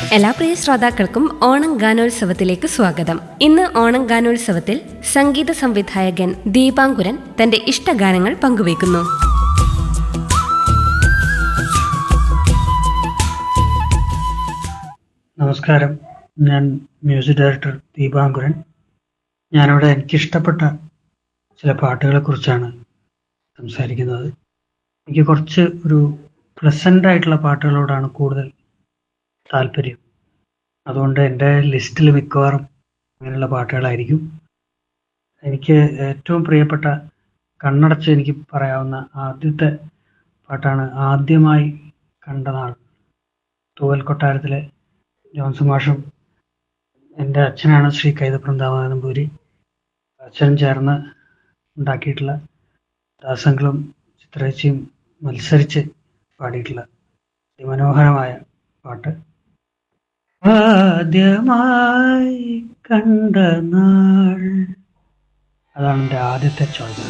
എല്ലാ പ്രിയ ശ്രോതാക്കൾക്കും ഓണം ഗാനോത്സവത്തിലേക്ക് സ്വാഗതം ഇന്ന് ഓണം ഗാനോത്സവത്തിൽ സംഗീത സംവിധായകൻ ദീപാങ്കുരൻ തന്റെ ഇഷ്ടഗാനങ്ങൾ പങ്കുവയ്ക്കുന്നു നമസ്കാരം ഞാൻ മ്യൂസിക് ഡയറക്ടർ ദീപാങ്കുരൻ ഞാനിവിടെ എനിക്കിഷ്ടപ്പെട്ട ചില പാട്ടുകളെ കുറിച്ചാണ് സംസാരിക്കുന്നത് എനിക്ക് കുറച്ച് ഒരു പ്ലസൻ്റ് ആയിട്ടുള്ള പാട്ടുകളോടാണ് കൂടുതൽ താല്പര്യം അതുകൊണ്ട് എൻ്റെ ലിസ്റ്റിൽ മിക്കവാറും അങ്ങനെയുള്ള പാട്ടുകളായിരിക്കും എനിക്ക് ഏറ്റവും പ്രിയപ്പെട്ട കണ്ണടച്ച് എനിക്ക് പറയാവുന്ന ആദ്യത്തെ പാട്ടാണ് ആദ്യമായി കണ്ട നാൾ തൂവൽ കൊട്ടാരത്തിലെ ജോൺസൺ മാഷും എൻ്റെ അച്ഛനാണ് ശ്രീ കൈതപ്രം ദാമോദരനമ്പൂരി അച്ഛനും ചേർന്ന് ഉണ്ടാക്കിയിട്ടുള്ള ദാസങ്ങളും ചിത്രേച്ചിയും മത്സരിച്ച് പാടിയിട്ടുള്ള അതിമനോഹരമായ പാട്ട് ആദ്യമായി കണ്ട നാൾ അതാണ് എൻ്റെ ആദ്യത്തെ ചോയ്സ്